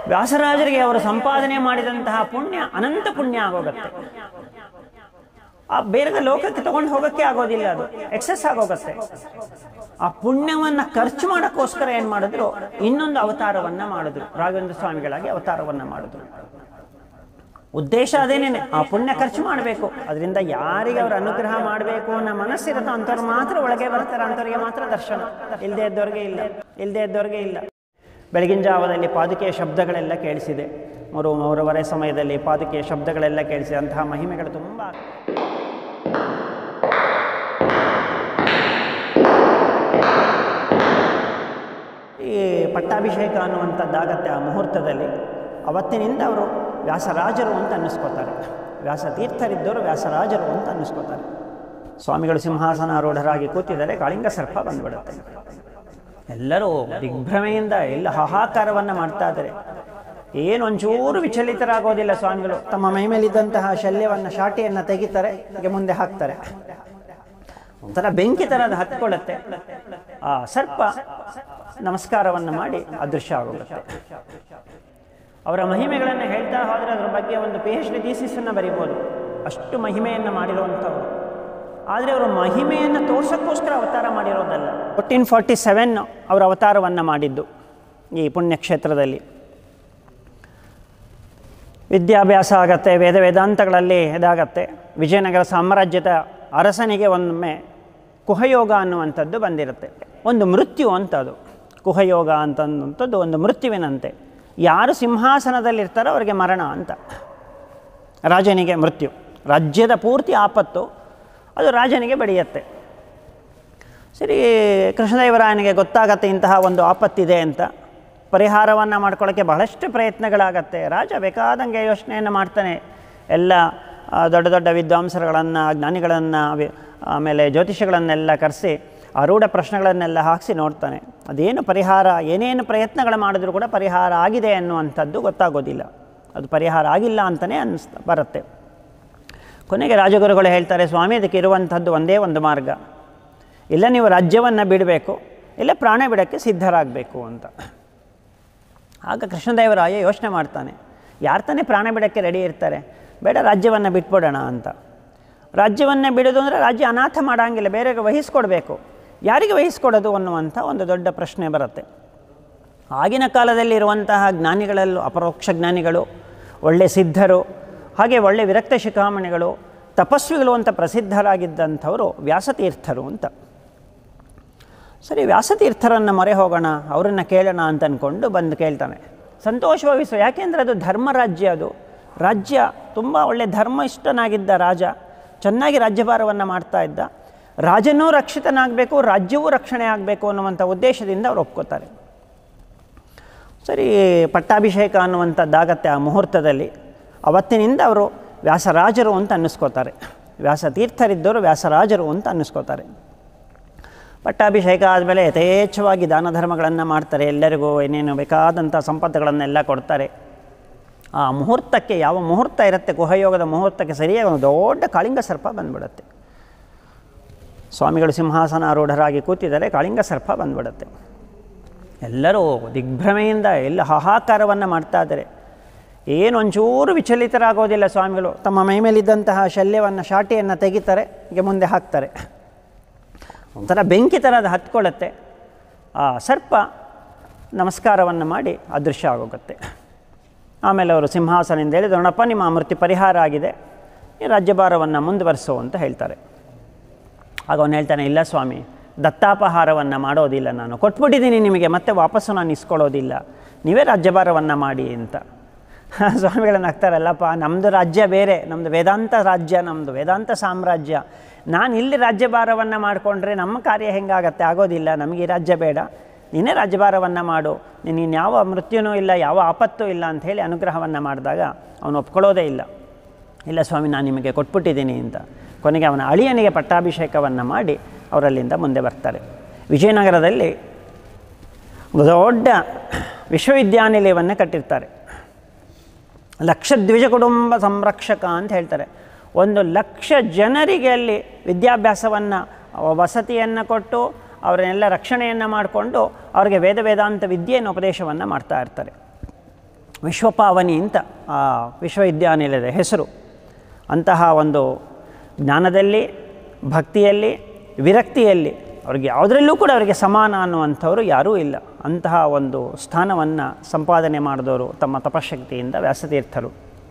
ವ್ಯಾಸರಾಜರಿಗೆ ಅವರು ಸಂಪಾದನೆ ಮಾಡಿದಂತಹ ಪುಣ್ಯ ಅನಂತ ಪುಣ್ಯ ಆಗೋಗತ್ತೆ ಆ ಬೇರೆ ಲೋಕಕ್ಕೆ ತಗೊಂಡು ಹೋಗಕ್ಕೆ ಆಗೋದಿಲ್ಲ ಅದು ಎಕ್ಸೆಸ್ ಆಗೋಗತ್ತೆ ಆ ಪುಣ್ಯವನ್ನ ಖರ್ಚು ಮಾಡಕ್ಕೋಸ್ಕರ ಏನ್ ಮಾಡಿದ್ರು ಇನ್ನೊಂದು ಅವತಾರವನ್ನ ಮಾಡಿದ್ರು ರಾಘವೇಂದ್ರ ಸ್ವಾಮಿಗಳಾಗಿ ಅವತಾರವನ್ನ ಮಾಡಿದ್ರು ಉದ್ದೇಶ ಅದೇನೇನೆ ಆ ಪುಣ್ಯ ಖರ್ಚು ಮಾಡಬೇಕು ಅದರಿಂದ ಯಾರಿಗೆ ಅವ್ರ ಅನುಗ್ರಹ ಮಾಡಬೇಕು ಅನ್ನೋ ಮನಸ್ಸಿರುತ್ತೋ ಅಂಥವ್ರು ಮಾತ್ರ ಒಳಗೆ ಬರ್ತಾರೆ ಅಂಥವ್ರಿಗೆ ಮಾತ್ರ ದರ್ಶನ ಇಲ್ಲದೆ ಇದ್ದವ್ರಿಗೆ ಇಲ್ಲ ಇಲ್ಲದೆ ಇದ್ದವ್ರಿಗೆ ಇಲ್ಲ ಬೆಳಗಿನ ಜಾವದಲ್ಲಿ ಪಾದುಕೆಯ ಶಬ್ದಗಳೆಲ್ಲ ಕೇಳಿಸಿದೆ ಮೂರು ಮೂರುವರೆ ಸಮಯದಲ್ಲಿ ಪಾದುಕೆಯ ಶಬ್ದಗಳೆಲ್ಲ ಕೇಳಿಸಿದೆ ಅಂತಹ ಮಹಿಮೆಗಳು ತುಂಬ ಈ ಪಟ್ಟಾಭಿಷೇಕ ಅನ್ನುವಂಥದ್ದಾಗತ್ತೆ ಆ ಮುಹೂರ್ತದಲ್ಲಿ ಅವತ್ತಿನಿಂದ ಅವರು ವ್ಯಾಸರಾಜರು ಅಂತ ಅನ್ನಿಸ್ಕೋತಾರೆ ವ್ಯಾಸತೀರ್ಥರಿದ್ದವರು ವ್ಯಾಸರಾಜರು ಅಂತ ಅನ್ನಿಸ್ಕೋತಾರೆ ಸ್ವಾಮಿಗಳು ಸಿಂಹಾಸನಾರೂಢರಾಗಿ ಕೂತಿದ್ದಾರೆ ಕಾಳಿಂಗ ಸರ್ಪ ಬಂದ್ಬಿಡುತ್ತೆ ಎಲ್ಲರೂ ದಿಗ್ಭ್ರಮೆಯಿಂದ ಎಲ್ಲ ಹಾಹಾಕಾರವನ್ನು ಮಾಡ್ತಾ ಇದ್ದಾರೆ ಏನು ಒಂಚೂರು ವಿಚಲಿತರಾಗೋದಿಲ್ಲ ಸ್ವಾಮಿಗಳು ತಮ್ಮ ಮೈ ಮೇಲಿದ್ದಂತಹ ಶಲ್ಯವನ್ನು ಶಾಟಿಯನ್ನು ತೆಗಿತಾರೆ ಹೀಗೆ ಮುಂದೆ ಹಾಕ್ತಾರೆ ಒಂಥರ ಬೆಂಕಿ ಥರ ಅದು ಹತ್ಕೊಳ್ಳುತ್ತೆ ಆ ಸರ್ಪ ನಮಸ್ಕಾರವನ್ನು ಮಾಡಿ ಅದೃಶ್ಯ ಆಗೋಗುತ್ತೆ ಅವರ ಮಹಿಮೆಗಳನ್ನು ಹೇಳ್ತಾ ಹೋದರೆ ಅದರ ಬಗ್ಗೆ ಒಂದು ಪಿ ಎಚ್ ಡಿ ಥೀಸಿಸನ್ನು ಬರೀಬೋದು ಅಷ್ಟು ಮಹಿಮೆಯನ್ನು ಮಾಡಿರುವಂಥವ್ರು ಆದರೆ ಅವರು ಮಹಿಮೆಯನ್ನು ತೋರ್ಸೋಕ್ಕೋಸ್ಕರ ಅವತಾರ ಮಾಡಿರೋದಲ್ಲ ಫೋರ್ಟೀನ್ ಫಾರ್ಟಿ ಸೆವೆನ್ ಅವರ ಅವತಾರವನ್ನು ಮಾಡಿದ್ದು ಈ ಪುಣ್ಯಕ್ಷೇತ್ರದಲ್ಲಿ ವಿದ್ಯಾಭ್ಯಾಸ ಆಗತ್ತೆ ವೇದ ವೇದಾಂತಗಳಲ್ಲಿ ಇದಾಗತ್ತೆ ವಿಜಯನಗರ ಸಾಮ್ರಾಜ್ಯದ ಅರಸನಿಗೆ ಒಮ್ಮೆ ಕುಹಯೋಗ ಅನ್ನುವಂಥದ್ದು ಬಂದಿರುತ್ತೆ ಒಂದು ಮೃತ್ಯು ಅಂತ ಅದು ಕುಹಯೋಗ ಅಂತಂಥದ್ದು ಒಂದು ಮೃತ್ಯುವಿನಂತೆ ಯಾರು ಸಿಂಹಾಸನದಲ್ಲಿರ್ತಾರೋ ಅವರಿಗೆ ಮರಣ ಅಂತ ರಾಜನಿಗೆ ಮೃತ್ಯು ರಾಜ್ಯದ ಪೂರ್ತಿ ಆಪತ್ತು ಅದು ರಾಜನಿಗೆ ಬಡಿಯತ್ತೆ ಸರಿ ಕೃಷ್ಣದೇವರಾಯನಿಗೆ ಗೊತ್ತಾಗತ್ತೆ ಇಂತಹ ಒಂದು ಆಪತ್ತಿದೆ ಅಂತ ಪರಿಹಾರವನ್ನು ಮಾಡ್ಕೊಳ್ಳೋಕ್ಕೆ ಬಹಳಷ್ಟು ಪ್ರಯತ್ನಗಳಾಗತ್ತೆ ರಾಜ ಬೇಕಾದಂಗೆ ಯೋಚನೆಯನ್ನು ಮಾಡ್ತಾನೆ ಎಲ್ಲ ಆ, ದೊಡ್ಡ ದೊಡ್ಡ ವಿದ್ವಾಂಸರುಗಳನ್ನು ಜ್ಞಾನಿಗಳನ್ನು ವಿ- ಆಮೇಲೆ ಜ್ಯೋತಿಷಗಳನ್ನೆಲ್ಲ ಕರೆಸಿ ಆರೂಢ ಪ್ರಶ್ನೆಗಳನ್ನೆಲ್ಲ ಹಾಕಿಸಿ ನೋಡ್ತಾನೆ ಅದೇನು ಪರಿಹಾರ ಏನೇನು ಪ್ರಯತ್ನಗಳು ಮಾಡಿದ್ರೂ ಕೂಡ ಪರಿಹಾರ ಆಗಿದೆ ಅನ್ನುವಂಥದ್ದು ಗೊತ್ತಾಗೋದಿಲ್ಲ ಅದು ಪರಿಹಾರ ಆಗಿಲ್ಲ ಅಂತಲೇ ಅನ್ನಿಸ್ತಾ ಬರುತ್ತೆ ಕೊನೆಗೆ ರಾಜಗುರುಗಳು ಹೇಳ್ತಾರೆ ಸ್ವಾಮಿ ಅದಕ್ಕೆ ಇರುವಂಥದ್ದು ಒಂದೇ ಒಂದು ಮಾರ್ಗ ಇಲ್ಲ ನೀವು ರಾಜ್ಯವನ್ನು ಬಿಡಬೇಕು ಇಲ್ಲ ಪ್ರಾಣ ಬಿಡೋಕ್ಕೆ ಸಿದ್ಧರಾಗಬೇಕು ಅಂತ ಆಗ ಕೃಷ್ಣದೇವರಾಯ ಯೋಚನೆ ಮಾಡ್ತಾನೆ ಯಾರು ತಾನೇ ಪ್ರಾಣ ಬಿಡೋಕ್ಕೆ ರೆಡಿ ಇರ್ತಾರೆ ಬೇಡ ರಾಜ್ಯವನ್ನು ಬಿಟ್ಬಿಡೋಣ ಅಂತ ರಾಜ್ಯವನ್ನು ಬಿಡೋದು ಅಂದರೆ ರಾಜ್ಯ ಅನಾಥ ಮಾಡೋಂಗಿಲ್ಲ ಬೇರೆಗೆ ವಹಿಸ್ಕೊಡ್ಬೇಕು ಯಾರಿಗೆ ವಹಿಸ್ಕೊಡೋದು ಅನ್ನುವಂಥ ಒಂದು ದೊಡ್ಡ ಪ್ರಶ್ನೆ ಬರುತ್ತೆ ಆಗಿನ ಕಾಲದಲ್ಲಿ ಇರುವಂತಹ ಜ್ಞಾನಿಗಳಲ್ಲೂ ಅಪರೋಕ್ಷ ಜ್ಞಾನಿಗಳು ಒಳ್ಳೆ ಸಿದ್ಧರು ಹಾಗೆ ಒಳ್ಳೆ ವಿರಕ್ತ ಶಿಖಾಮಣಿಗಳು ತಪಸ್ವಿಗಳು ಅಂತ ಪ್ರಸಿದ್ಧರಾಗಿದ್ದಂಥವರು ವ್ಯಾಸತೀರ್ಥರು ಅಂತ ಸರಿ ವ್ಯಾಸತೀರ್ಥರನ್ನು ಮೊರೆ ಹೋಗೋಣ ಅವರನ್ನು ಕೇಳೋಣ ಅಂತ ಅಂದ್ಕೊಂಡು ಬಂದು ಕೇಳ್ತಾನೆ ಸಂತೋಷವಾಗಿಸು ಯಾಕೆಂದರೆ ಅದು ಧರ್ಮರಾಜ್ಯ ಅದು ರಾಜ್ಯ ತುಂಬ ಒಳ್ಳೆ ಧರ್ಮನಿಷ್ಠನಾಗಿದ್ದ ರಾಜ ಚೆನ್ನಾಗಿ ರಾಜ್ಯಭಾರವನ್ನು ಮಾಡ್ತಾ ಇದ್ದ ರಾಜನೂ ರಕ್ಷಿತನಾಗಬೇಕು ರಾಜ್ಯವೂ ರಕ್ಷಣೆ ಆಗಬೇಕು ಅನ್ನುವಂಥ ಉದ್ದೇಶದಿಂದ ಅವ್ರು ಒಪ್ಕೋತಾರೆ ಸರಿ ಪಟ್ಟಾಭಿಷೇಕ ಅನ್ನುವಂಥದ್ದಾಗತ್ತೆ ಆ ಮುಹೂರ್ತದಲ್ಲಿ ಅವತ್ತಿನಿಂದ ಅವರು ವ್ಯಾಸರಾಜರು ಅಂತ ಅನ್ನಿಸ್ಕೋತಾರೆ ವ್ಯಾಸತೀರ್ಥರಿದ್ದವರು ವ್ಯಾಸರಾಜರು ಅಂತ ಅನ್ನಿಸ್ಕೋತಾರೆ ಪಟ್ಟಾಭಿಷೇಕ ಆದಮೇಲೆ ಯಥೇಚ್ಛವಾಗಿ ದಾನ ಧರ್ಮಗಳನ್ನು ಮಾಡ್ತಾರೆ ಎಲ್ಲರಿಗೂ ಏನೇನು ಬೇಕಾದಂಥ ಸಂಪತ್ತುಗಳನ್ನೆಲ್ಲ ಕೊಡ್ತಾರೆ ಆ ಮುಹೂರ್ತಕ್ಕೆ ಯಾವ ಮುಹೂರ್ತ ಇರುತ್ತೆ ಗುಹಯೋಗದ ಮುಹೂರ್ತಕ್ಕೆ ಸರಿಯಾಗಿ ಒಂದು ದೊಡ್ಡ ಕಾಳಿಂಗ ಸರ್ಪ ಬಂದ್ಬಿಡುತ್ತೆ ಸ್ವಾಮಿಗಳು ಸಿಂಹಾಸನಾರೂಢರಾಗಿ ಕೂತಿದ್ದಾರೆ ಕಾಳಿಂಗ ಸರ್ಪ ಬಂದ್ಬಿಡುತ್ತೆ ಎಲ್ಲರೂ ದಿಗ್ಭ್ರಮೆಯಿಂದ ಎಲ್ಲ ಹಾಹಾಕಾರವನ್ನು ಮಾಡ್ತಾ ಇದ್ದಾರೆ ಏನು ಒಂಚೂರು ವಿಚಲಿತರಾಗೋದಿಲ್ಲ ಸ್ವಾಮಿಗಳು ತಮ್ಮ ಮೈ ಮೇಲಿದ್ದಂತಹ ಶಲ್ಯವನ್ನು ಶಾಟಿಯನ್ನು ತೆಗಿತಾರೆ ಹೀಗೆ ಮುಂದೆ ಹಾಕ್ತಾರೆ ಒಂಥರ ಬೆಂಕಿ ಥರ ಅದು ಹತ್ಕೊಳ್ಳುತ್ತೆ ಆ ಸರ್ಪ ನಮಸ್ಕಾರವನ್ನು ಮಾಡಿ ಅದೃಶ್ಯ ಆಗೋಗುತ್ತೆ ಆಮೇಲೆ ಅವರು ಸಿಂಹಾಸನದಿಂದ ಹೇಳಿ ನೋಡಪ್ಪ ನಿಮ್ಮ ಮೃತ್ಯು ಪರಿಹಾರ ಆಗಿದೆ ಈ ರಾಜ್ಯಭಾರವನ್ನು ಮುಂದುವರಿಸು ಅಂತ ಹೇಳ್ತಾರೆ ಆಗ ಅವನು ಹೇಳ್ತಾನೆ ಇಲ್ಲ ಸ್ವಾಮಿ ದತ್ತಾಪಹಾರವನ್ನು ಮಾಡೋದಿಲ್ಲ ನಾನು ಕೊಟ್ಬಿಟ್ಟಿದ್ದೀನಿ ನಿಮಗೆ ಮತ್ತೆ ವಾಪಸ್ಸು ನಾನು ಇಸ್ಕೊಳ್ಳೋದಿಲ್ಲ ನೀವೇ ರಾಜ್ಯಭಾರವನ್ನು ಮಾಡಿ ಅಂತ ಸ್ವಾಮಿಗಳನ್ನ ಹಾಕ್ತಾರಲ್ಲಪ್ಪ ನಮ್ಮದು ರಾಜ್ಯ ಬೇರೆ ನಮ್ಮದು ವೇದಾಂತ ರಾಜ್ಯ ನಮ್ಮದು ವೇದಾಂತ ಸಾಮ್ರಾಜ್ಯ ನಾನು ಇಲ್ಲಿ ರಾಜ್ಯಭಾರವನ್ನು ಮಾಡಿಕೊಂಡ್ರೆ ನಮ್ಮ ಕಾರ್ಯ ಹೆಂಗಾಗತ್ತೆ ಆಗೋದಿಲ್ಲ ನಮಗೆ ಈ ರಾಜ್ಯ ಬೇಡ ನೀನೇ ರಾಜ್ಯಭಾರವನ್ನು ಮಾಡು ನೀನು ಯಾವ ಮೃತ್ಯುನೂ ಇಲ್ಲ ಯಾವ ಆಪತ್ತೂ ಇಲ್ಲ ಅಂಥೇಳಿ ಅನುಗ್ರಹವನ್ನು ಮಾಡಿದಾಗ ಅವನು ಒಪ್ಕೊಳ್ಳೋದೇ ಇಲ್ಲ ಇಲ್ಲ ಸ್ವಾಮಿ ನಾನು ನಿಮಗೆ ಕೊಟ್ಬಿಟ್ಟಿದ್ದೀನಿ ಅಂತ ಕೊನೆಗೆ ಅವನ ಅಳಿಯನಿಗೆ ಪಟ್ಟಾಭಿಷೇಕವನ್ನು ಮಾಡಿ ಅವರಲ್ಲಿಂದ ಮುಂದೆ ಬರ್ತಾರೆ ವಿಜಯನಗರದಲ್ಲಿ ಒಂದು ದೊಡ್ಡ ವಿಶ್ವವಿದ್ಯಾನಿಲಯವನ್ನು ಕಟ್ಟಿರ್ತಾರೆ ಲಕ್ಷ ದ್ವಿಜ ಕುಟುಂಬ ಸಂರಕ್ಷಕ ಅಂತ ಹೇಳ್ತಾರೆ ಒಂದು ಲಕ್ಷ ಜನರಿಗೆ ಅಲ್ಲಿ ವಿದ್ಯಾಭ್ಯಾಸವನ್ನು ವಸತಿಯನ್ನು ಕೊಟ್ಟು ಅವರನ್ನೆಲ್ಲ ರಕ್ಷಣೆಯನ್ನು ಮಾಡಿಕೊಂಡು ಅವರಿಗೆ ವೇದ ವೇದಾಂತ ವಿದ್ಯೆಯನ್ನು ಉಪದೇಶವನ್ನು ಮಾಡ್ತಾ ಇರ್ತಾರೆ ವಿಶ್ವಪಾವನಿ ಅಂತ ಆ ವಿಶ್ವವಿದ್ಯಾನಿಲಯದ ಹೆಸರು ಅಂತಹ ಒಂದು ಜ್ಞಾನದಲ್ಲಿ ಭಕ್ತಿಯಲ್ಲಿ ವಿರಕ್ತಿಯಲ್ಲಿ ಅವ್ರಿಗೆ ಯಾವುದರಲ್ಲೂ ಕೂಡ ಅವರಿಗೆ ಸಮಾನ ಅನ್ನುವಂಥವ್ರು ಯಾರೂ ಇಲ್ಲ ಅಂತಹ ಒಂದು ಸ್ಥಾನವನ್ನು ಸಂಪಾದನೆ ಮಾಡಿದವರು ತಮ್ಮ ತಪಶಕ್ತಿಯಿಂದ ವ್ಯಾಸತೀರ್ಥರು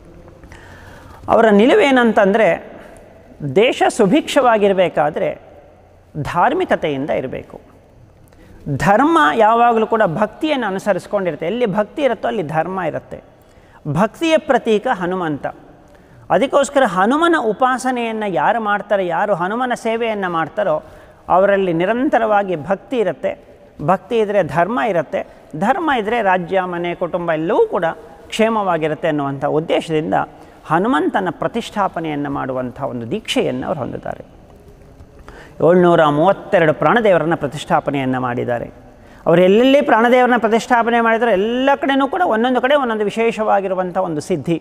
ಅವರ ನಿಲುವೇನಂತಂದರೆ ದೇಶ ಸುಭಿಕ್ಷವಾಗಿರಬೇಕಾದ್ರೆ ಧಾರ್ಮಿಕತೆಯಿಂದ ಇರಬೇಕು ಧರ್ಮ ಯಾವಾಗಲೂ ಕೂಡ ಭಕ್ತಿಯನ್ನು ಅನುಸರಿಸ್ಕೊಂಡಿರುತ್ತೆ ಎಲ್ಲಿ ಭಕ್ತಿ ಇರುತ್ತೋ ಅಲ್ಲಿ ಧರ್ಮ ಇರುತ್ತೆ ಭಕ್ತಿಯ ಪ್ರತೀಕ ಹನುಮಂತ ಅದಕ್ಕೋಸ್ಕರ ಹನುಮನ ಉಪಾಸನೆಯನ್ನು ಯಾರು ಮಾಡ್ತಾರೆ ಯಾರು ಹನುಮನ ಸೇವೆಯನ್ನು ಮಾಡ್ತಾರೋ ಅವರಲ್ಲಿ ನಿರಂತರವಾಗಿ ಭಕ್ತಿ ಇರುತ್ತೆ ಭಕ್ತಿ ಇದ್ದರೆ ಧರ್ಮ ಇರುತ್ತೆ ಧರ್ಮ ಇದ್ದರೆ ರಾಜ್ಯ ಮನೆ ಕುಟುಂಬ ಎಲ್ಲವೂ ಕೂಡ ಕ್ಷೇಮವಾಗಿರುತ್ತೆ ಅನ್ನುವಂಥ ಉದ್ದೇಶದಿಂದ ಹನುಮಂತನ ಪ್ರತಿಷ್ಠಾಪನೆಯನ್ನು ಮಾಡುವಂಥ ಒಂದು ದೀಕ್ಷೆಯನ್ನು ಅವರು ಹೊಂದಿದ್ದಾರೆ ಏಳ್ನೂರ ಮೂವತ್ತೆರಡು ಪ್ರಾಣದೇವರನ್ನು ಪ್ರತಿಷ್ಠಾಪನೆಯನ್ನು ಮಾಡಿದ್ದಾರೆ ಅವರು ಎಲ್ಲೆಲ್ಲಿ ಪ್ರಾಣದೇವರನ್ನ ಪ್ರತಿಷ್ಠಾಪನೆ ಮಾಡಿದರೆ ಎಲ್ಲ ಕಡೆಯೂ ಕೂಡ ಒಂದೊಂದು ಕಡೆ ಒಂದೊಂದು ವಿಶೇಷವಾಗಿರುವಂಥ ಒಂದು ಸಿದ್ಧಿ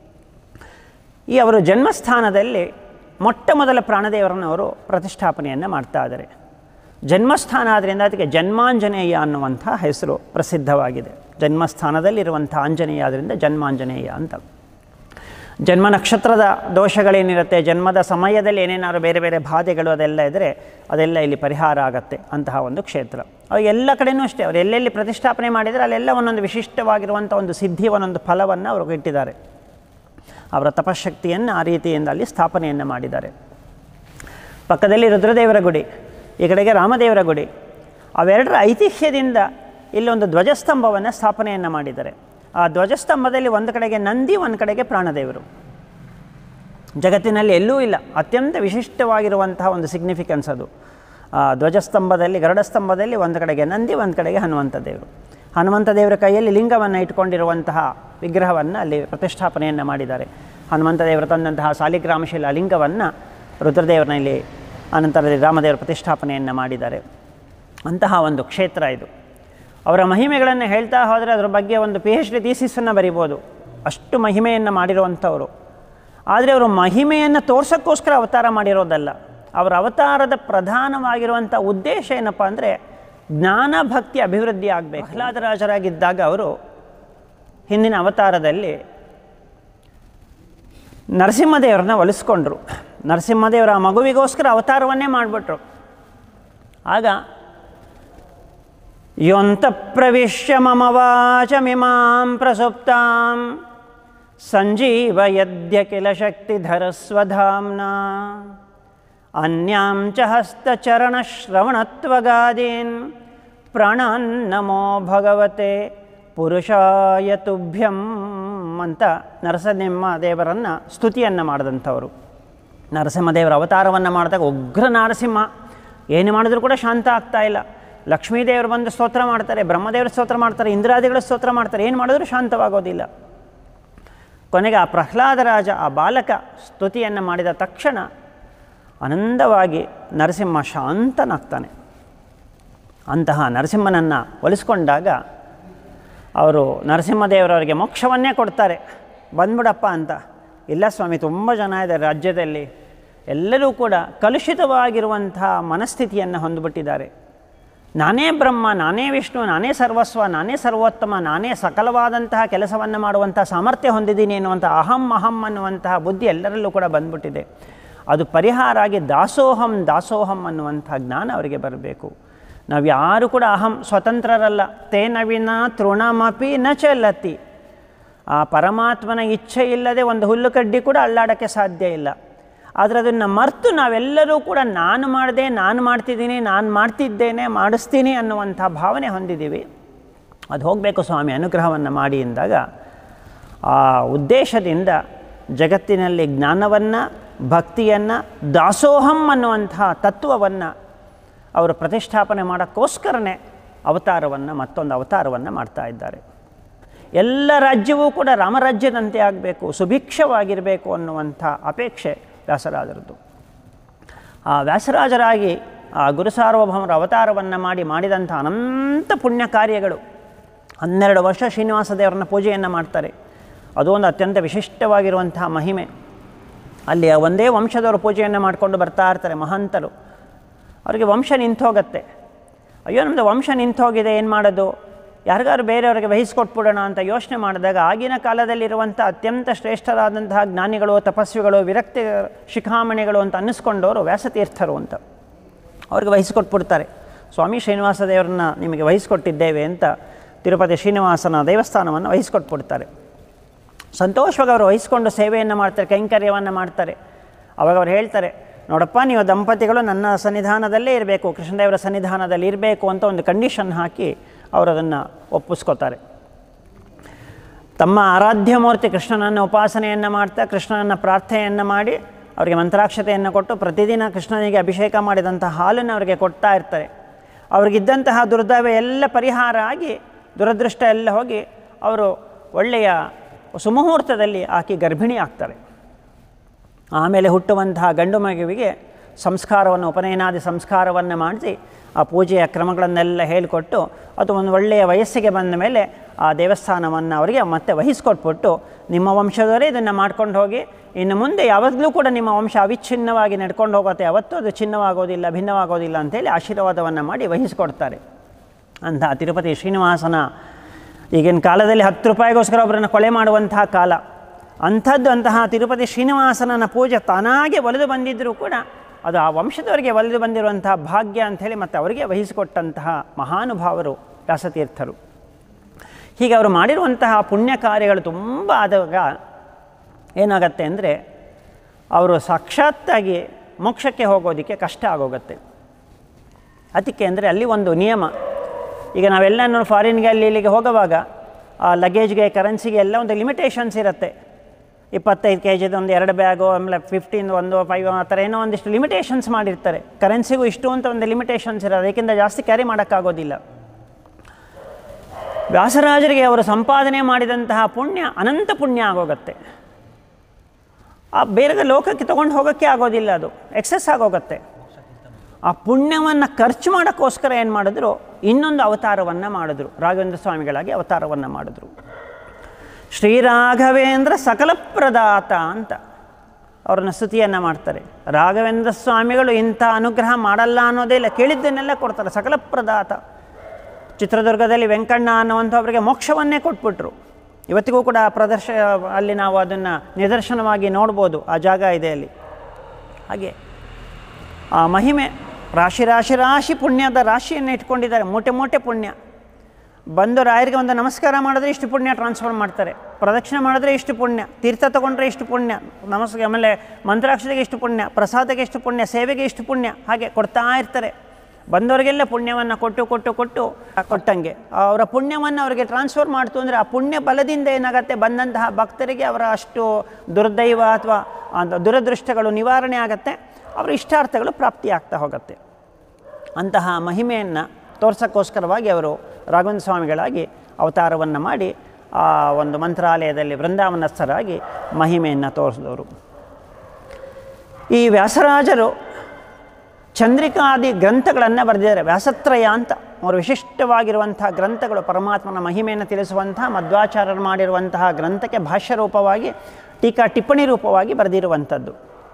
ಈ ಅವರು ಜನ್ಮಸ್ಥಾನದಲ್ಲಿ ಮೊಟ್ಟ ಮೊದಲ ಪ್ರಾಣದೇವರನ್ನು ಅವರು ಪ್ರತಿಷ್ಠಾಪನೆಯನ್ನು ಮಾಡ್ತಾ ಇದ್ದಾರೆ ಜನ್ಮಸ್ಥಾನ ಆದ್ದರಿಂದ ಅದಕ್ಕೆ ಜನ್ಮಾಂಜನೇಯ ಅನ್ನುವಂಥ ಹೆಸರು ಪ್ರಸಿದ್ಧವಾಗಿದೆ ಜನ್ಮಸ್ಥಾನದಲ್ಲಿರುವಂಥ ಆಂಜನೇಯ ಆದ್ದರಿಂದ ಜನ್ಮಾಂಜನೇಯ ಅಂತ ಜನ್ಮ ನಕ್ಷತ್ರದ ದೋಷಗಳೇನಿರುತ್ತೆ ಜನ್ಮದ ಸಮಯದಲ್ಲಿ ಏನೇನಾದ್ರು ಬೇರೆ ಬೇರೆ ಬಾಧೆಗಳು ಅದೆಲ್ಲ ಇದ್ದರೆ ಅದೆಲ್ಲ ಇಲ್ಲಿ ಪರಿಹಾರ ಆಗತ್ತೆ ಅಂತಹ ಒಂದು ಕ್ಷೇತ್ರ ಅವು ಎಲ್ಲ ಕಡೆಯೂ ಅಷ್ಟೇ ಅವರು ಎಲ್ಲೆಲ್ಲಿ ಪ್ರತಿಷ್ಠಾಪನೆ ಮಾಡಿದರೆ ಅಲ್ಲೆಲ್ಲ ಒಂದೊಂದು ವಿಶಿಷ್ಟವಾಗಿರುವಂಥ ಒಂದು ಸಿದ್ಧಿ ಒಂದೊಂದು ಫಲವನ್ನು ಅವರು ಇಟ್ಟಿದ್ದಾರೆ ಅವರ ತಪಶಕ್ತಿಯನ್ನು ಆ ರೀತಿಯಿಂದ ಅಲ್ಲಿ ಸ್ಥಾಪನೆಯನ್ನು ಮಾಡಿದ್ದಾರೆ ಪಕ್ಕದಲ್ಲಿ ರುದ್ರದೇವರ ಗುಡಿ ಈ ಕಡೆಗೆ ರಾಮದೇವರ ಗುಡಿ ಅವೆರಡರ ಐತಿಹ್ಯದಿಂದ ಇಲ್ಲೊಂದು ಧ್ವಜಸ್ತಂಭವನ್ನು ಸ್ಥಾಪನೆಯನ್ನು ಮಾಡಿದ್ದಾರೆ ಆ ಧ್ವಜಸ್ತಂಭದಲ್ಲಿ ಒಂದು ಕಡೆಗೆ ನಂದಿ ಒಂದು ಕಡೆಗೆ ಪ್ರಾಣದೇವರು ಜಗತ್ತಿನಲ್ಲಿ ಎಲ್ಲೂ ಇಲ್ಲ ಅತ್ಯಂತ ವಿಶಿಷ್ಟವಾಗಿರುವಂತಹ ಒಂದು ಸಿಗ್ನಿಫಿಕೆನ್ಸ್ ಅದು ಆ ಧ್ವಜಸ್ತಂಭದಲ್ಲಿ ಗರುಡಸ್ತಂಭದಲ್ಲಿ ಒಂದು ಕಡೆಗೆ ನಂದಿ ಒಂದು ಕಡೆಗೆ ಹನುಮಂತ ದೇವರು ಹನುಮಂತ ದೇವರ ಕೈಯಲ್ಲಿ ಲಿಂಗವನ್ನು ಇಟ್ಕೊಂಡಿರುವಂತಹ ವಿಗ್ರಹವನ್ನು ಅಲ್ಲಿ ಪ್ರತಿಷ್ಠಾಪನೆಯನ್ನು ಮಾಡಿದ್ದಾರೆ ಹನುಮಂತ ದೇವರು ತಂದಂತಹ ಸಾಲಿಗ್ರಾಮಶಿಲ ಲಿಂಗವನ್ನು ರುದ್ರದೇವರಲ್ಲಿ ಅನಂತರದಲ್ಲಿ ರಾಮದೇವರ ಪ್ರತಿಷ್ಠಾಪನೆಯನ್ನು ಮಾಡಿದ್ದಾರೆ ಅಂತಹ ಒಂದು ಕ್ಷೇತ್ರ ಇದು ಅವರ ಮಹಿಮೆಗಳನ್ನು ಹೇಳ್ತಾ ಹೋದರೆ ಅದರ ಬಗ್ಗೆ ಒಂದು ಪಿ ಎಚ್ ಡಿ ಥೀಸಿಸನ್ನು ಬರಿಬೋದು ಅಷ್ಟು ಮಹಿಮೆಯನ್ನು ಮಾಡಿರುವಂಥವರು ಆದರೆ ಅವರು ಮಹಿಮೆಯನ್ನು ತೋರ್ಸೋಕ್ಕೋಸ್ಕರ ಅವತಾರ ಮಾಡಿರೋದಲ್ಲ ಅವರ ಅವತಾರದ ಪ್ರಧಾನವಾಗಿರುವಂಥ ಉದ್ದೇಶ ಏನಪ್ಪ ಅಂದರೆ ಜ್ಞಾನ ಭಕ್ತಿ ಅಭಿವೃದ್ಧಿ ಆಗಬೇಕು ಪ್ರಹ್ಲಾದರಾಜರಾಗಿದ್ದಾಗ ಅವರು ಹಿಂದಿನ ಅವತಾರದಲ್ಲಿ ನರಸಿಂಹದೇವರನ್ನ ಒಲಿಸ್ಕೊಂಡ್ರು ನರಸಿಂಹದೇವರ ಆ ಮಗುವಿಗೋಸ್ಕರ ಅವತಾರವನ್ನೇ ಮಾಡಿಬಿಟ್ರು ಆಗ ಯೋಂತ ಪ್ರವಿಶ್ಯ ಮಮ ವಾಚಮಿಮಾಂ ಪ್ರಸುಪ್ತಾಂ ಸಂಜೀವಯದ್ಯ ಕಿಲ ಶಕ್ತಿಧರಸ್ವಧಾಮ್ನ ಅನ್ಯಾಂ ಚ ಹಸ್ತಚರಣಶ್ರವಣತ್ವಗಾದೀನ್ ಪ್ರಾಣಾನ್ ನಮೋ ಭಗವತೆ ಪುರುಷಾಯ ತುಭ್ಯಂ ಅಂತ ನರಸಿಂಹ ದೇವರನ್ನು ಸ್ತುತಿಯನ್ನು ಮಾಡಿದಂಥವರು ನರಸಿಂಹದೇವರ ಅವತಾರವನ್ನು ಮಾಡಿದಾಗ ಉಗ್ರ ನರಸಿಂಹ ಏನು ಮಾಡಿದ್ರು ಕೂಡ ಶಾಂತ ಆಗ್ತಾ ಇಲ್ಲ ಲಕ್ಷ್ಮೀದೇವರು ಬಂದು ಸ್ತೋತ್ರ ಮಾಡ್ತಾರೆ ಬ್ರಹ್ಮದೇವರು ಸ್ತೋತ್ರ ಮಾಡ್ತಾರೆ ಇಂದ್ರಾದಿಗಳು ಸ್ತೋತ್ರ ಮಾಡ್ತಾರೆ ಏನು ಮಾಡಿದ್ರು ಶಾಂತವಾಗೋದಿಲ್ಲ ಕೊನೆಗೆ ಆ ಪ್ರಹ್ಲಾದರಾಜ ಆ ಬಾಲಕ ಸ್ತುತಿಯನ್ನು ಮಾಡಿದ ತಕ್ಷಣ ಆನಂದವಾಗಿ ನರಸಿಂಹ ಶಾಂತನಾಗ್ತಾನೆ ಅಂತಹ ನರಸಿಂಹನನ್ನು ಒಲಿಸ್ಕೊಂಡಾಗ ಅವರು ನರಸಿಂಹದೇವರವರಿಗೆ ಮೋಕ್ಷವನ್ನೇ ಕೊಡ್ತಾರೆ ಬಂದ್ಬಿಡಪ್ಪ ಅಂತ ಇಲ್ಲ ಸ್ವಾಮಿ ತುಂಬ ಜನ ಇದ್ದಾರೆ ರಾಜ್ಯದಲ್ಲಿ ಎಲ್ಲರೂ ಕೂಡ ಕಲುಷಿತವಾಗಿರುವಂತಹ ಮನಸ್ಥಿತಿಯನ್ನು ಹೊಂದಿಬಿಟ್ಟಿದ್ದಾರೆ ನಾನೇ ಬ್ರಹ್ಮ ನಾನೇ ವಿಷ್ಣು ನಾನೇ ಸರ್ವಸ್ವ ನಾನೇ ಸರ್ವೋತ್ತಮ ನಾನೇ ಸಕಲವಾದಂತಹ ಕೆಲಸವನ್ನು ಮಾಡುವಂಥ ಸಾಮರ್ಥ್ಯ ಹೊಂದಿದ್ದೀನಿ ಎನ್ನುವಂಥ ಅಹಂ ಅಹಂ ಅನ್ನುವಂತಹ ಬುದ್ಧಿ ಎಲ್ಲರಲ್ಲೂ ಕೂಡ ಬಂದ್ಬಿಟ್ಟಿದೆ ಅದು ಪರಿಹಾರ ಆಗಿ ದಾಸೋಹಂ ದಾಸೋಹಂ ಅನ್ನುವಂಥ ಜ್ಞಾನ ಅವರಿಗೆ ಬರಬೇಕು ನಾವು ಯಾರು ಕೂಡ ಅಹಂ ಸ್ವತಂತ್ರರಲ್ಲ ತೇನವಿನ ತೃಣಮಪಿ ನ ಚಲತಿ ಆ ಪರಮಾತ್ಮನ ಇಚ್ಛೆ ಇಲ್ಲದೆ ಒಂದು ಹುಲ್ಲು ಕಡ್ಡಿ ಕೂಡ ಅಳ್ಳಾಡೋಕ್ಕೆ ಸಾಧ್ಯ ಇಲ್ಲ ಆದರೆ ಅದನ್ನು ಮರೆತು ನಾವೆಲ್ಲರೂ ಕೂಡ ನಾನು ಮಾಡಿದೆ ನಾನು ಮಾಡ್ತಿದ್ದೀನಿ ನಾನು ಮಾಡ್ತಿದ್ದೇನೆ ಮಾಡಿಸ್ತೀನಿ ಅನ್ನುವಂಥ ಭಾವನೆ ಹೊಂದಿದ್ದೀವಿ ಅದು ಹೋಗಬೇಕು ಸ್ವಾಮಿ ಅನುಗ್ರಹವನ್ನು ಮಾಡಿ ಎಂದಾಗ ಆ ಉದ್ದೇಶದಿಂದ ಜಗತ್ತಿನಲ್ಲಿ ಜ್ಞಾನವನ್ನು ಭಕ್ತಿಯನ್ನು ದಾಸೋಹಂ ಅನ್ನುವಂತಹ ತತ್ವವನ್ನು ಅವರು ಪ್ರತಿಷ್ಠಾಪನೆ ಮಾಡೋಕ್ಕೋಸ್ಕರನೇ ಅವತಾರವನ್ನು ಮತ್ತೊಂದು ಅವತಾರವನ್ನು ಮಾಡ್ತಾ ಇದ್ದಾರೆ ಎಲ್ಲ ರಾಜ್ಯವೂ ಕೂಡ ರಾಮರಾಜ್ಯದಂತೆ ಆಗಬೇಕು ಸುಭಿಕ್ಷವಾಗಿರಬೇಕು ಅನ್ನುವಂಥ ಅಪೇಕ್ಷೆ ವ್ಯಾಸರಾಜರದ್ದು ಆ ವ್ಯಾಸರಾಜರಾಗಿ ಆ ಗುರು ಸಾರ್ವಭೌಮರ ಅವತಾರವನ್ನು ಮಾಡಿ ಮಾಡಿದಂಥ ಅನಂತ ಪುಣ್ಯ ಕಾರ್ಯಗಳು ಹನ್ನೆರಡು ವರ್ಷ ಶ್ರೀನಿವಾಸ ದೇವರನ್ನ ಪೂಜೆಯನ್ನು ಮಾಡ್ತಾರೆ ಅದು ಒಂದು ಅತ್ಯಂತ ವಿಶಿಷ್ಟವಾಗಿರುವಂತಹ ಮಹಿಮೆ ಅಲ್ಲಿ ಒಂದೇ ವಂಶದವರು ಪೂಜೆಯನ್ನು ಮಾಡಿಕೊಂಡು ಬರ್ತಾ ಇರ್ತಾರೆ ಮಹಂತರು ಅವರಿಗೆ ವಂಶ ನಿಂತೋಗತ್ತೆ ಅಯ್ಯೋ ನಮ್ಮದು ವಂಶ ನಿಂತೋಗಿದೆ ಏನು ಮಾಡೋದು ಯಾರಿಗಾದ್ರು ಬೇರೆಯವರಿಗೆ ವಹಿಸ್ಕೊಟ್ಬಿಡೋಣ ಅಂತ ಯೋಚನೆ ಮಾಡಿದಾಗ ಆಗಿನ ಕಾಲದಲ್ಲಿರುವಂಥ ಅತ್ಯಂತ ಶ್ರೇಷ್ಠರಾದಂತಹ ಜ್ಞಾನಿಗಳು ತಪಸ್ವಿಗಳು ವಿರಕ್ತಿ ಶಿಖಾಮಣಿಗಳು ಅಂತ ಅನ್ನಿಸ್ಕೊಂಡವರು ವ್ಯಾಸತೀರ್ಥರು ಅಂತ ಅವ್ರಿಗೆ ವಹಿಸ್ಕೊಟ್ಬಿಡ್ತಾರೆ ಸ್ವಾಮಿ ಶ್ರೀನಿವಾಸ ದೇವರನ್ನ ನಿಮಗೆ ವಹಿಸ್ಕೊಟ್ಟಿದ್ದೇವೆ ಅಂತ ತಿರುಪತಿ ಶ್ರೀನಿವಾಸನ ದೇವಸ್ಥಾನವನ್ನು ವಹಿಸ್ಕೊಟ್ಬಿಡ್ತಾರೆ ಸಂತೋಷವಾಗಿ ಅವರು ವಹಿಸ್ಕೊಂಡು ಸೇವೆಯನ್ನು ಮಾಡ್ತಾರೆ ಕೈಂಕರ್ಯವನ್ನು ಮಾಡ್ತಾರೆ ಅವಾಗ ಅವ್ರು ಹೇಳ್ತಾರೆ ನೋಡಪ್ಪ ನೀವು ದಂಪತಿಗಳು ನನ್ನ ಸನ್ನಿಧಾನದಲ್ಲೇ ಇರಬೇಕು ಕೃಷ್ಣದೇವರ ಸನ್ನಿಧಾನದಲ್ಲಿ ಇರಬೇಕು ಅಂತ ಒಂದು ಕಂಡೀಷನ್ ಹಾಕಿ ಅವರು ಅದನ್ನು ಒಪ್ಪಿಸ್ಕೋತಾರೆ ತಮ್ಮ ಆರಾಧ್ಯ ಮೂರ್ತಿ ಕೃಷ್ಣನನ್ನು ಉಪಾಸನೆಯನ್ನು ಮಾಡ್ತಾ ಕೃಷ್ಣನನ್ನು ಪ್ರಾರ್ಥನೆಯನ್ನು ಮಾಡಿ ಅವರಿಗೆ ಮಂತ್ರಾಕ್ಷತೆಯನ್ನು ಕೊಟ್ಟು ಪ್ರತಿದಿನ ಕೃಷ್ಣನಿಗೆ ಅಭಿಷೇಕ ಮಾಡಿದಂಥ ಹಾಲನ್ನು ಅವರಿಗೆ ಕೊಡ್ತಾ ಇರ್ತಾರೆ ಅವ್ರಿಗಿದ್ದಂತಹ ದುರ್ದೈವ ಎಲ್ಲ ಪರಿಹಾರ ಆಗಿ ದುರದೃಷ್ಟ ಎಲ್ಲ ಹೋಗಿ ಅವರು ಒಳ್ಳೆಯ ಸುಮುಹೂರ್ತದಲ್ಲಿ ಆಕೆ ಗರ್ಭಿಣಿ ಆಗ್ತಾರೆ ಆಮೇಲೆ ಹುಟ್ಟುವಂತಹ ಗಂಡು ಮಗುವಿಗೆ ಸಂಸ್ಕಾರವನ್ನು ಉಪನಯನಾದಿ ಸಂಸ್ಕಾರವನ್ನು ಮಾಡಿಸಿ ಆ ಪೂಜೆಯ ಕ್ರಮಗಳನ್ನೆಲ್ಲ ಹೇಳಿಕೊಟ್ಟು ಅದು ಒಂದು ಒಳ್ಳೆಯ ವಯಸ್ಸಿಗೆ ಬಂದ ಮೇಲೆ ಆ ದೇವಸ್ಥಾನವನ್ನು ಅವರಿಗೆ ಮತ್ತೆ ವಹಿಸ್ಕೊಟ್ಬಿಟ್ಟು ನಿಮ್ಮ ವಂಶದವರೇ ಇದನ್ನು ಮಾಡ್ಕೊಂಡು ಹೋಗಿ ಇನ್ನು ಮುಂದೆ ಯಾವಾಗಲೂ ಕೂಡ ನಿಮ್ಮ ವಂಶ ಅವಿಚ್ಛಿನ್ನವಾಗಿ ನಡ್ಕೊಂಡು ಹೋಗುತ್ತೆ ಯಾವತ್ತೂ ಅದು ಚಿನ್ನವಾಗೋದಿಲ್ಲ ಭಿನ್ನವಾಗೋದಿಲ್ಲ ಅಂತೇಳಿ ಆಶೀರ್ವಾದವನ್ನು ಮಾಡಿ ವಹಿಸ್ಕೊಡ್ತಾರೆ ಅಂತ ತಿರುಪತಿ ಶ್ರೀನಿವಾಸನ ಈಗಿನ ಕಾಲದಲ್ಲಿ ಹತ್ತು ರೂಪಾಯಿಗೋಸ್ಕರ ಒಬ್ಬರನ್ನು ಕೊಲೆ ಮಾಡುವಂತಹ ಕಾಲ ಅಂಥದ್ದು ಅಂತಹ ತಿರುಪತಿ ಶ್ರೀನಿವಾಸನನ ಪೂಜೆ ತಾನಾಗೆ ಒಲಿದು ಬಂದಿದ್ದರೂ ಕೂಡ ಅದು ಆ ವಂಶದವರಿಗೆ ಒಲಿದು ಬಂದಿರುವಂತಹ ಭಾಗ್ಯ ಅಂಥೇಳಿ ಮತ್ತು ಅವರಿಗೆ ವಹಿಸಿಕೊಟ್ಟಂತಹ ಮಹಾನುಭಾವರು ವ್ಯಾಸತೀರ್ಥರು ಹೀಗೆ ಅವರು ಮಾಡಿರುವಂತಹ ಪುಣ್ಯ ಕಾರ್ಯಗಳು ತುಂಬ ಆದಾಗ ಏನಾಗತ್ತೆ ಅಂದರೆ ಅವರು ಸಾಕ್ಷಾತ್ತಾಗಿ ಮೋಕ್ಷಕ್ಕೆ ಹೋಗೋದಕ್ಕೆ ಕಷ್ಟ ಆಗೋಗುತ್ತೆ ಅದಕ್ಕೆ ಅಂದರೆ ಅಲ್ಲಿ ಒಂದು ನಿಯಮ ಈಗ ನಾವೆಲ್ಲ ಫಾರಿನ್ಗೆ ಅಲ್ಲಿ ಇಲ್ಲಿಗೆ ಹೋಗುವಾಗ ಆ ಲಗೇಜ್ಗೆ ಕರೆನ್ಸಿಗೆ ಎಲ್ಲ ಒಂದು ಲಿಮಿಟೇಷನ್ಸ್ ಇರುತ್ತೆ ಇಪ್ಪತ್ತೈದು ಕೆ ಜಿದು ಒಂದು ಎರಡು ಬ್ಯಾಗು ಆಮೇಲೆ ಫಿಫ್ಟೀನ್ ಒಂದು ಫೈವ್ ಆ ಥರ ಏನೋ ಒಂದಿಷ್ಟು ಲಿಮಿಟೇಷನ್ಸ್ ಮಾಡಿರ್ತಾರೆ ಕರೆನ್ಸಿಗೂ ಇಷ್ಟು ಅಂತ ಒಂದು ಲಿಮಿಟೇಷನ್ಸ್ ಇರೋದು ಅದಕ್ಕಿಂತ ಜಾಸ್ತಿ ಕ್ಯಾರಿ ಮಾಡೋಕ್ಕಾಗೋದಿಲ್ಲ ವ್ಯಾಸರಾಜರಿಗೆ ಅವರು ಸಂಪಾದನೆ ಮಾಡಿದಂತಹ ಪುಣ್ಯ ಅನಂತ ಪುಣ್ಯ ಆಗೋಗುತ್ತೆ ಆ ಬೇರೆ ಲೋಕಕ್ಕೆ ತೊಗೊಂಡು ಹೋಗೋಕ್ಕೆ ಆಗೋದಿಲ್ಲ ಅದು ಎಕ್ಸೆಸ್ ಆಗೋಗುತ್ತೆ ಆ ಪುಣ್ಯವನ್ನು ಖರ್ಚು ಮಾಡೋಕ್ಕೋಸ್ಕರ ಏನು ಮಾಡಿದ್ರು ಇನ್ನೊಂದು ಅವತಾರವನ್ನು ಮಾಡಿದ್ರು ರಾಘವೇಂದ್ರ ಸ್ವಾಮಿಗಳಾಗಿ ಅವತಾರವನ್ನು ಮಾಡಿದ್ರು ಶ್ರೀರಾಘವೇಂದ್ರ ಸಕಲ ಪ್ರದಾತ ಅಂತ ಅವ್ರನ್ನ ಸ್ತುತಿಯನ್ನು ಮಾಡ್ತಾರೆ ರಾಘವೇಂದ್ರ ಸ್ವಾಮಿಗಳು ಇಂಥ ಅನುಗ್ರಹ ಮಾಡಲ್ಲ ಅನ್ನೋದೇ ಇಲ್ಲ ಕೇಳಿದ್ದನ್ನೆಲ್ಲ ಕೊಡ್ತಾರೆ ಸಕಲ ಪ್ರದಾತ ಚಿತ್ರದುರ್ಗದಲ್ಲಿ ವೆಂಕಣ್ಣ ಅನ್ನುವಂಥವ್ರಿಗೆ ಮೋಕ್ಷವನ್ನೇ ಕೊಟ್ಬಿಟ್ರು ಇವತ್ತಿಗೂ ಕೂಡ ಆ ಪ್ರದರ್ಶ ಅಲ್ಲಿ ನಾವು ಅದನ್ನು ನಿದರ್ಶನವಾಗಿ ನೋಡ್ಬೋದು ಆ ಜಾಗ ಇದೆ ಅಲ್ಲಿ ಹಾಗೆ ಆ ಮಹಿಮೆ ರಾಶಿ ರಾಶಿ ರಾಶಿ ಪುಣ್ಯದ ರಾಶಿಯನ್ನು ಇಟ್ಕೊಂಡಿದ್ದಾರೆ ಮೂಟೆ ಮೂಟೆ ಪುಣ್ಯ ಬಂದು ರಾಯರಿಗೆ ಒಂದು ನಮಸ್ಕಾರ ಮಾಡಿದ್ರೆ ಇಷ್ಟು ಪುಣ್ಯ ಟ್ರಾನ್ಸ್ಫರ್ ಮಾಡ್ತಾರೆ ಪ್ರದಕ್ಷಿಣೆ ಮಾಡಿದ್ರೆ ಇಷ್ಟು ಪುಣ್ಯ ತೀರ್ಥ ತಗೊಂಡ್ರೆ ಇಷ್ಟು ಪುಣ್ಯ ನಮಸ್ಕಾರ ಆಮೇಲೆ ಮಂತ್ರಾಕ್ಷತೆಗೆ ಇಷ್ಟು ಪುಣ್ಯ ಪ್ರಸಾದಕ್ಕೆ ಇಷ್ಟು ಪುಣ್ಯ ಸೇವೆಗೆ ಇಷ್ಟು ಪುಣ್ಯ ಹಾಗೆ ಕೊಡ್ತಾ ಇರ್ತಾರೆ ಬಂದವರಿಗೆಲ್ಲ ಪುಣ್ಯವನ್ನು ಕೊಟ್ಟು ಕೊಟ್ಟು ಕೊಟ್ಟು ಕೊಟ್ಟಂಗೆ ಅವರ ಪುಣ್ಯವನ್ನು ಅವರಿಗೆ ಟ್ರಾನ್ಸ್ಫರ್ ಮಾಡ್ತು ಅಂದರೆ ಆ ಪುಣ್ಯ ಬಲದಿಂದ ಏನಾಗುತ್ತೆ ಬಂದಂತಹ ಭಕ್ತರಿಗೆ ಅವರ ಅಷ್ಟು ದುರ್ದೈವ ಅಥವಾ ದುರದೃಷ್ಟಗಳು ನಿವಾರಣೆ ಆಗುತ್ತೆ ಅವರ ಇಷ್ಟಾರ್ಥಗಳು ಪ್ರಾಪ್ತಿಯಾಗ್ತಾ ಹೋಗುತ್ತೆ ಅಂತಹ ಮಹಿಮೆಯನ್ನು ತೋರ್ಸೋಕ್ಕೋಸ್ಕರವಾಗಿ ಅವರು ರಾಘವೇಂದ್ರ ಸ್ವಾಮಿಗಳಾಗಿ ಅವತಾರವನ್ನು ಮಾಡಿ ಆ ಒಂದು ಮಂತ್ರಾಲಯದಲ್ಲಿ ವೃಂದಾವನಸ್ಥರಾಗಿ ಮಹಿಮೆಯನ್ನು ತೋರಿಸಿದವರು ಈ ವ್ಯಾಸರಾಜರು ಚಂದ್ರಿಕಾದಿ ಗ್ರಂಥಗಳನ್ನು ಬರೆದಿದ್ದಾರೆ ವ್ಯಾಸತ್ರಯ ಅಂತ ಅವರು ವಿಶಿಷ್ಟವಾಗಿರುವಂಥ ಗ್ರಂಥಗಳು ಪರಮಾತ್ಮನ ಮಹಿಮೆಯನ್ನು ತಿಳಿಸುವಂತಹ ಮಧ್ವಾಚಾರ್ಯರು ಮಾಡಿರುವಂತಹ ಗ್ರಂಥಕ್ಕೆ ಭಾಷ್ಯ ರೂಪವಾಗಿ ಟೀಕಾ ಟಿಪ್ಪಣಿ ರೂಪವಾಗಿ ಬರೆದಿರುವಂಥದ್ದು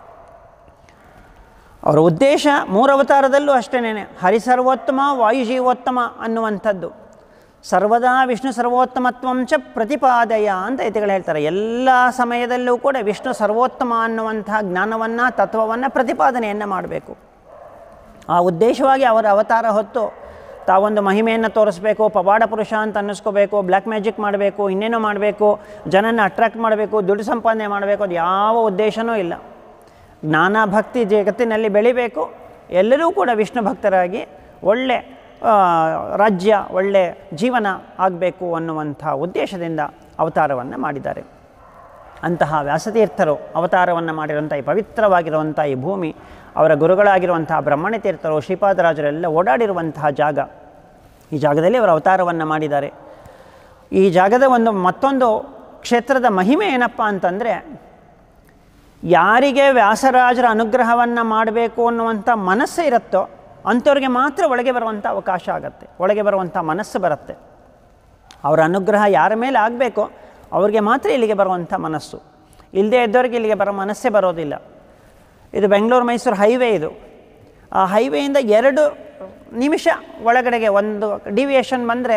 ಅವರ ಉದ್ದೇಶ ಮೂರು ಅವತಾರದಲ್ಲೂ ಅಷ್ಟೇನೆ ಹರಿಸರ್ವೋತ್ತಮ ವಾಯುಜೀವೋತ್ತಮ ಅನ್ನುವಂಥದ್ದು ಸರ್ವದಾ ವಿಷ್ಣು ಸರ್ವೋತ್ತಮತ್ವಂಚ ಪ್ರತಿಪಾದಯ ಅಂತ ಇತಿಗಳು ಹೇಳ್ತಾರೆ ಎಲ್ಲ ಸಮಯದಲ್ಲೂ ಕೂಡ ವಿಷ್ಣು ಸರ್ವೋತ್ತಮ ಅನ್ನುವಂತಹ ಜ್ಞಾನವನ್ನು ತತ್ವವನ್ನು ಪ್ರತಿಪಾದನೆಯನ್ನು ಮಾಡಬೇಕು ಆ ಉದ್ದೇಶವಾಗಿ ಅವರ ಅವತಾರ ಹೊತ್ತು ತಾವೊಂದು ಮಹಿಮೆಯನ್ನು ತೋರಿಸ್ಬೇಕು ಪವಾಡ ಪುರುಷ ಅಂತ ಅನ್ನಿಸ್ಕೋಬೇಕು ಬ್ಲ್ಯಾಕ್ ಮ್ಯಾಜಿಕ್ ಮಾಡಬೇಕು ಇನ್ನೇನೋ ಮಾಡಬೇಕು ಜನನ ಅಟ್ರಾಕ್ಟ್ ಮಾಡಬೇಕು ದುಡ್ಡು ಸಂಪಾದನೆ ಮಾಡಬೇಕು ಅದು ಯಾವ ಉದ್ದೇಶನೂ ಇಲ್ಲ ಜ್ಞಾನ ಭಕ್ತಿ ಜಗತ್ತಿನಲ್ಲಿ ಬೆಳಿಬೇಕು ಎಲ್ಲರೂ ಕೂಡ ವಿಷ್ಣು ಭಕ್ತರಾಗಿ ಒಳ್ಳೆ ರಾಜ್ಯ ಒಳ್ಳೆ ಜೀವನ ಆಗಬೇಕು ಅನ್ನುವಂಥ ಉದ್ದೇಶದಿಂದ ಅವತಾರವನ್ನು ಮಾಡಿದ್ದಾರೆ ಅಂತಹ ವ್ಯಾಸತೀರ್ಥರು ಅವತಾರವನ್ನು ಮಾಡಿರುವಂಥ ಈ ಪವಿತ್ರವಾಗಿರುವಂಥ ಈ ಭೂಮಿ ಅವರ ಗುರುಗಳಾಗಿರುವಂಥ ಬ್ರಹ್ಮಣ್ಯ ತೀರ್ಥರು ಶ್ರೀಪಾದರಾಜರೆಲ್ಲ ಓಡಾಡಿರುವಂತಹ ಜಾಗ ಈ ಜಾಗದಲ್ಲಿ ಅವರು ಅವತಾರವನ್ನು ಮಾಡಿದ್ದಾರೆ ಈ ಜಾಗದ ಒಂದು ಮತ್ತೊಂದು ಕ್ಷೇತ್ರದ ಮಹಿಮೆ ಏನಪ್ಪ ಅಂತಂದರೆ ಯಾರಿಗೆ ವ್ಯಾಸರಾಜರ ಅನುಗ್ರಹವನ್ನು ಮಾಡಬೇಕು ಅನ್ನುವಂಥ ಮನಸ್ಸು ಇರುತ್ತೋ ಅಂಥವ್ರಿಗೆ ಮಾತ್ರ ಒಳಗೆ ಬರುವಂಥ ಅವಕಾಶ ಆಗುತ್ತೆ ಒಳಗೆ ಬರುವಂಥ ಮನಸ್ಸು ಬರುತ್ತೆ ಅವರ ಅನುಗ್ರಹ ಯಾರ ಮೇಲೆ ಆಗಬೇಕೋ ಅವ್ರಿಗೆ ಮಾತ್ರ ಇಲ್ಲಿಗೆ ಬರುವಂಥ ಮನಸ್ಸು ಇಲ್ಲದೇ ಇದ್ದವ್ರಿಗೆ ಇಲ್ಲಿಗೆ ಬರೋ ಮನಸ್ಸೇ ಬರೋದಿಲ್ಲ ಇದು ಬೆಂಗಳೂರು ಮೈಸೂರು ಹೈವೇ ಇದು ಆ ಹೈವೇಯಿಂದ ಎರಡು ನಿಮಿಷ ಒಳಗಡೆಗೆ ಒಂದು ಡಿವಿಯೇಷನ್ ಬಂದರೆ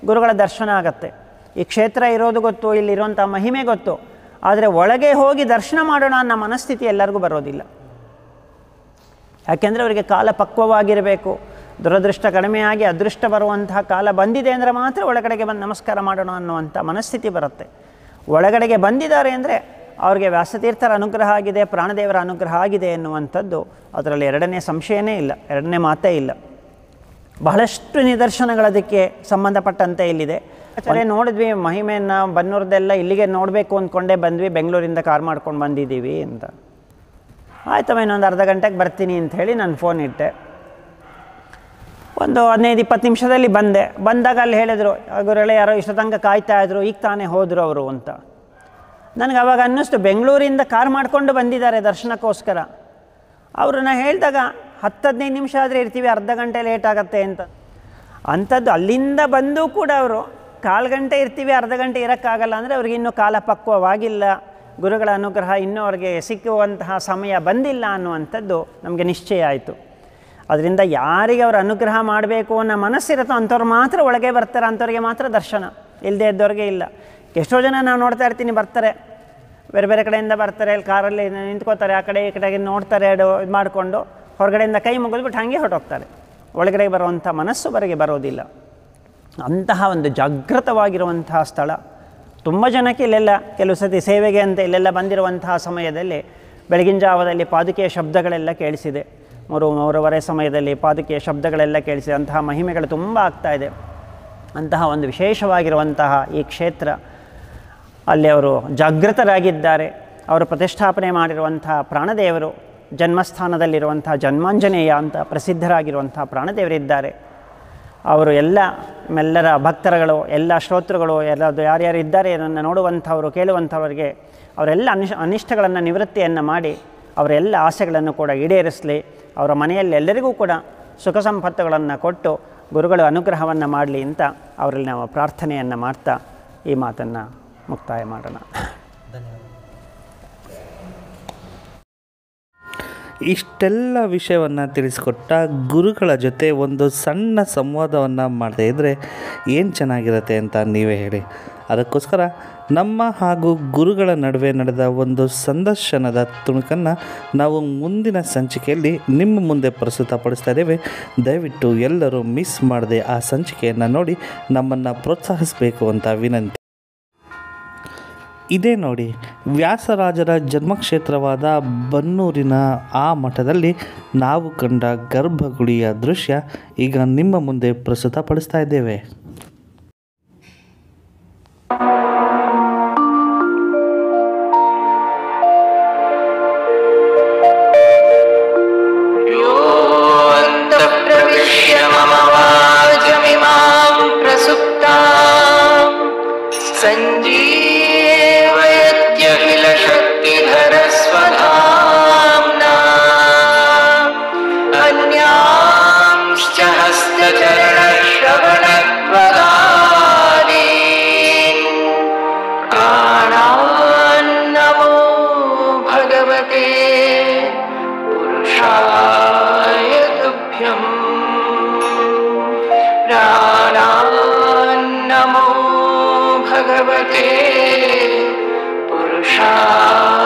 ಗುರುಗಳ ದರ್ಶನ ಆಗತ್ತೆ ಈ ಕ್ಷೇತ್ರ ಇರೋದು ಗೊತ್ತು ಇಲ್ಲಿರುವಂಥ ಮಹಿಮೆ ಗೊತ್ತು ಆದರೆ ಒಳಗೆ ಹೋಗಿ ದರ್ಶನ ಮಾಡೋಣ ಅನ್ನೋ ಮನಸ್ಥಿತಿ ಎಲ್ಲರಿಗೂ ಬರೋದಿಲ್ಲ ಯಾಕೆಂದರೆ ಅವರಿಗೆ ಕಾಲ ಪಕ್ವವಾಗಿರಬೇಕು ದುರದೃಷ್ಟ ಕಡಿಮೆಯಾಗಿ ಅದೃಷ್ಟ ಬರುವಂತಹ ಕಾಲ ಬಂದಿದೆ ಅಂದರೆ ಮಾತ್ರ ಒಳಗಡೆಗೆ ಬಂದು ನಮಸ್ಕಾರ ಮಾಡೋಣ ಅನ್ನುವಂಥ ಮನಸ್ಥಿತಿ ಬರುತ್ತೆ ಒಳಗಡೆಗೆ ಬಂದಿದ್ದಾರೆ ಅಂದರೆ ಅವರಿಗೆ ವ್ಯಾಸತೀರ್ಥರ ಅನುಗ್ರಹ ಆಗಿದೆ ಪ್ರಾಣದೇವರ ಅನುಗ್ರಹ ಆಗಿದೆ ಎನ್ನುವಂಥದ್ದು ಅದರಲ್ಲಿ ಎರಡನೇ ಸಂಶಯನೇ ಇಲ್ಲ ಎರಡನೇ ಮಾತೇ ಇಲ್ಲ ಬಹಳಷ್ಟು ನಿದರ್ಶನಗಳದಕ್ಕೆ ಸಂಬಂಧಪಟ್ಟಂತೆ ಇಲ್ಲಿದೆ ಸರಿ ನೋಡಿದ್ವಿ ಮಹಿಮೆಯನ್ನು ಬನ್ನೂರದೆಲ್ಲ ಇಲ್ಲಿಗೆ ನೋಡಬೇಕು ಅಂದ್ಕೊಂಡೇ ಬಂದ್ವಿ ಬೆಂಗಳೂರಿಂದ ಕಾರ್ ಮಾಡ್ಕೊಂಡು ಬಂದಿದ್ದೀವಿ ಅಂತ ಆಯ್ತಮ್ಮ ಇನ್ನೊಂದು ಅರ್ಧ ಗಂಟೆಗೆ ಬರ್ತೀನಿ ಅಂತ ಹೇಳಿ ನಾನು ಫೋನ್ ಇಟ್ಟೆ ಒಂದು ಹದಿನೈದು ಇಪ್ಪತ್ತು ನಿಮಿಷದಲ್ಲಿ ಬಂದೆ ಬಂದಾಗ ಅಲ್ಲಿ ಹೇಳಿದರು ಗುರುಗಳೇ ಯಾರೋ ಇಷ್ಟ ತನಕ ಕಾಯ್ತಾ ಇದ್ರು ಈಗ ತಾನೇ ಹೋದರು ಅವರು ಅಂತ ನನಗೆ ಅವಾಗ ಅನ್ನಿಸ್ತು ಬೆಂಗಳೂರಿಂದ ಕಾರ್ ಮಾಡಿಕೊಂಡು ಬಂದಿದ್ದಾರೆ ದರ್ಶನಕ್ಕೋಸ್ಕರ ಅವ್ರನ್ನ ಹೇಳಿದಾಗ ಹತ್ತು ಹದಿನೈದು ನಿಮಿಷ ಆದರೆ ಇರ್ತೀವಿ ಅರ್ಧ ಗಂಟೆ ಲೇಟ್ ಆಗುತ್ತೆ ಅಂತ ಅಂಥದ್ದು ಅಲ್ಲಿಂದ ಬಂದು ಕೂಡ ಅವರು ಕಾಲು ಗಂಟೆ ಇರ್ತೀವಿ ಅರ್ಧ ಗಂಟೆ ಇರೋಕ್ಕಾಗಲ್ಲ ಅಂದರೆ ಅವ್ರಿಗೆ ಇನ್ನೂ ಕಾಲ ಪಕ್ವವಾಗಿಲ್ಲ ಗುರುಗಳ ಅನುಗ್ರಹ ಇನ್ನೂ ಅವ್ರಿಗೆ ಸಿಕ್ಕುವಂತಹ ಸಮಯ ಬಂದಿಲ್ಲ ಅನ್ನುವಂಥದ್ದು ನಮಗೆ ನಿಶ್ಚಯ ಆಯಿತು ಅದರಿಂದ ಯಾರಿಗೆ ಅವ್ರ ಅನುಗ್ರಹ ಮಾಡಬೇಕು ಅನ್ನೋ ಮನಸ್ಸಿರುತ್ತೋ ಅಂಥವ್ರು ಮಾತ್ರ ಒಳಗೆ ಬರ್ತಾರೆ ಅಂಥವ್ರಿಗೆ ಮಾತ್ರ ದರ್ಶನ ಇಲ್ಲದೆ ಇದ್ದವ್ರಿಗೆ ಇಲ್ಲ ಎಷ್ಟೋ ಜನ ನಾವು ನೋಡ್ತಾ ಇರ್ತೀನಿ ಬರ್ತಾರೆ ಬೇರೆ ಬೇರೆ ಕಡೆಯಿಂದ ಬರ್ತಾರೆ ಅಲ್ಲಿ ಕಾರಲ್ಲಿ ನಿಂತ್ಕೋತಾರೆ ಆ ಕಡೆ ಈ ಕಡೆಗೆ ನೋಡ್ತಾರೆ ಇದು ಇದು ಮಾಡಿಕೊಂಡು ಹೊರಗಡೆಯಿಂದ ಕೈ ಮುಗಿದ್ಬಿಟ್ಟು ಹಾಗೆ ಹೊರಟೋಗ್ತಾರೆ ಒಳಗಡೆ ಬರುವಂಥ ಮನಸ್ಸು ಹೊರಗೆ ಬರೋದಿಲ್ಲ ಅಂತಹ ಒಂದು ಜಾಗೃತವಾಗಿರುವಂತಹ ಸ್ಥಳ ತುಂಬ ಜನಕ್ಕೆ ಇಲ್ಲೆಲ್ಲ ಕೆಲವು ಸತಿ ಸೇವೆಗೆ ಅಂತ ಇಲ್ಲೆಲ್ಲ ಬಂದಿರುವಂತಹ ಸಮಯದಲ್ಲಿ ಬೆಳಗಿನ ಜಾವದಲ್ಲಿ ಪಾದುಕೆಯ ಶಬ್ದಗಳೆಲ್ಲ ಕೇಳಿಸಿದೆ ಮೂರು ಮೂರುವರೆ ಸಮಯದಲ್ಲಿ ಪಾದುಕೆಯ ಶಬ್ದಗಳೆಲ್ಲ ಕೇಳಿಸಿದೆ ಅಂತಹ ಮಹಿಮೆಗಳು ತುಂಬ ಆಗ್ತಾ ಇದೆ ಅಂತಹ ಒಂದು ವಿಶೇಷವಾಗಿರುವಂತಹ ಈ ಕ್ಷೇತ್ರ ಅಲ್ಲಿ ಅವರು ಜಾಗೃತರಾಗಿದ್ದಾರೆ ಅವರು ಪ್ರತಿಷ್ಠಾಪನೆ ಮಾಡಿರುವಂತಹ ಪ್ರಾಣದೇವರು ಜನ್ಮಸ್ಥಾನದಲ್ಲಿರುವಂಥ ಜನ್ಮಾಂಜನೇಯ ಅಂತ ಪ್ರಸಿದ್ಧರಾಗಿರುವಂಥ ಪ್ರಾಣದೇವರಿದ್ದಾರೆ ಅವರು ಎಲ್ಲ ಮೆಲ್ಲರ ಭಕ್ತರುಗಳು ಎಲ್ಲ ಶ್ರೋತೃಗಳು ಎಲ್ಲದು ಯಾರ್ಯಾರು ಇದ್ದಾರೆ ಇದನ್ನು ನೋಡುವಂಥವರು ಕೇಳುವಂಥವರಿಗೆ ಅವರೆಲ್ಲ ಅನಿಷ್ ಅನಿಷ್ಟಗಳನ್ನು ನಿವೃತ್ತಿಯನ್ನು ಮಾಡಿ ಅವರೆಲ್ಲ ಆಸೆಗಳನ್ನು ಕೂಡ ಈಡೇರಿಸಲಿ ಅವರ ಮನೆಯಲ್ಲಿ ಎಲ್ಲರಿಗೂ ಕೂಡ ಸುಖ ಸಂಪತ್ತುಗಳನ್ನು ಕೊಟ್ಟು ಗುರುಗಳು ಅನುಗ್ರಹವನ್ನು ಮಾಡಲಿ ಅಂತ ಅವರಲ್ಲಿ ನಾವು ಪ್ರಾರ್ಥನೆಯನ್ನು ಮಾಡ್ತಾ ಈ ಮಾತನ್ನು ಮುಕ್ತಾಯ ಮಾಡೋಣ ಇಷ್ಟೆಲ್ಲ ವಿಷಯವನ್ನು ತಿಳಿಸ್ಕೊಟ್ಟ ಗುರುಗಳ ಜೊತೆ ಒಂದು ಸಣ್ಣ ಸಂವಾದವನ್ನು ಮಾಡದೇ ಇದ್ದರೆ ಏನು ಚೆನ್ನಾಗಿರುತ್ತೆ ಅಂತ ನೀವೇ ಹೇಳಿ ಅದಕ್ಕೋಸ್ಕರ ನಮ್ಮ ಹಾಗೂ ಗುರುಗಳ ನಡುವೆ ನಡೆದ ಒಂದು ಸಂದರ್ಶನದ ತುಣುಕನ್ನು ನಾವು ಮುಂದಿನ ಸಂಚಿಕೆಯಲ್ಲಿ ನಿಮ್ಮ ಮುಂದೆ ಪ್ರಸ್ತುತಪಡಿಸ್ತಾ ಇದ್ದೇವೆ ದಯವಿಟ್ಟು ಎಲ್ಲರೂ ಮಿಸ್ ಮಾಡದೆ ಆ ಸಂಚಿಕೆಯನ್ನು ನೋಡಿ ನಮ್ಮನ್ನು ಪ್ರೋತ್ಸಾಹಿಸಬೇಕು ಅಂತ ವಿನಂತಿ ಇದೇ ನೋಡಿ ವ್ಯಾಸರಾಜರ ಜನ್ಮಕ್ಷೇತ್ರವಾದ ಬನ್ನೂರಿನ ಆ ಮಠದಲ್ಲಿ ನಾವು ಕಂಡ ಗರ್ಭಗುಡಿಯ ದೃಶ್ಯ ಈಗ ನಿಮ್ಮ ಮುಂದೆ ಪ್ರಸ್ತುತಪಡಿಸ್ತಾ ಇದ್ದೇವೆ योऽन्तः प्रविश्य मम वाचमिमां प्रसुप्ताम् सञ्जीवयत्यखिलशक्तिधरस्वधाम्ना अन्यांश्च हस्तचरणश्रवणत्वगादीन् प्राणान्नमो भगवते पुरुषाय तुभ्यम् प्राणान्नमो भगवते पुरुषाय